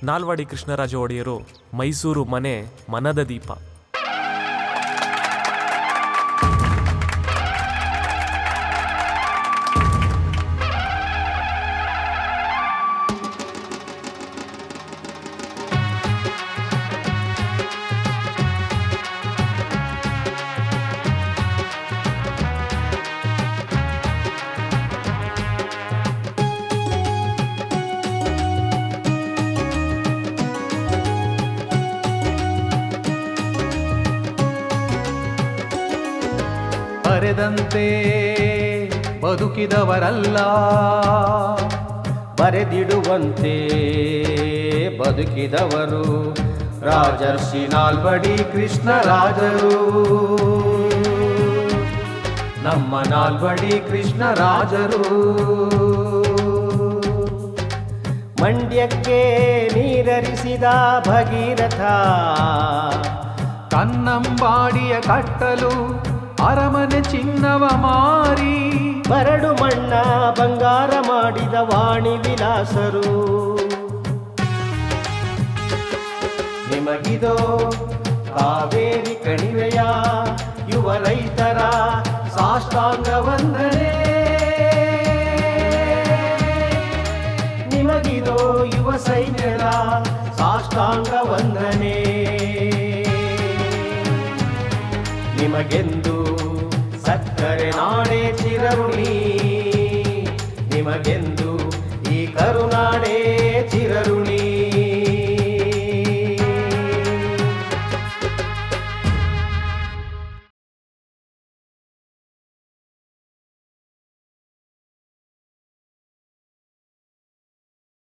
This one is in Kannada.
ನಾಲ್ವಾಡಿ ಕೃಷ್ಣರಾಜ ಒಡೆಯರು ಮೈಸೂರು ಮನೆ ಮನದ ದೀಪ ಬರೆದಂತೆ ಬದುಕಿದವರಲ್ಲ ಬರೆದಿಡುವಂತೆ ಬದುಕಿದವರು ರಾಜರ್ಷಿ ನಾಲ್ವಡಿ ಕೃಷ್ಣರಾಜರು ನಮ್ಮ ನಾಲ್ವಡಿ ಕೃಷ್ಣರಾಜರು ಮಂಡ್ಯಕ್ಕೆ ನೀರರಿಸಿದ ಭಗೀರಥ ಕನ್ನಂಬಾಡಿಯ ಕಟ್ಟಲು ಅರಮನೆ ಚಿನ್ನವ ಮಾರಿ ಬರಡು ಮಣ್ಣ ಬಂಗಾರ ಮಾಡಿದ ವಾಣಿ ವಿಲಾಸರು ನಿಮಗಿದೋ ಕಾವೇರಿ ಕಣಿವೆಯ ಯುವ ರೈತರ ಸಾಷ್ಟಾಂಗ ವಂದನೆ ನಿಮಗಿದೋ ಯುವ ಸೈನ್ಯದ ಸಾಷ್ಟಾಂಗ ವಂದನೆ ನಿಮಗೆಂದು ಸಕ್ಕರೆ ನಾಡೆ ಚಿರಋಣಿ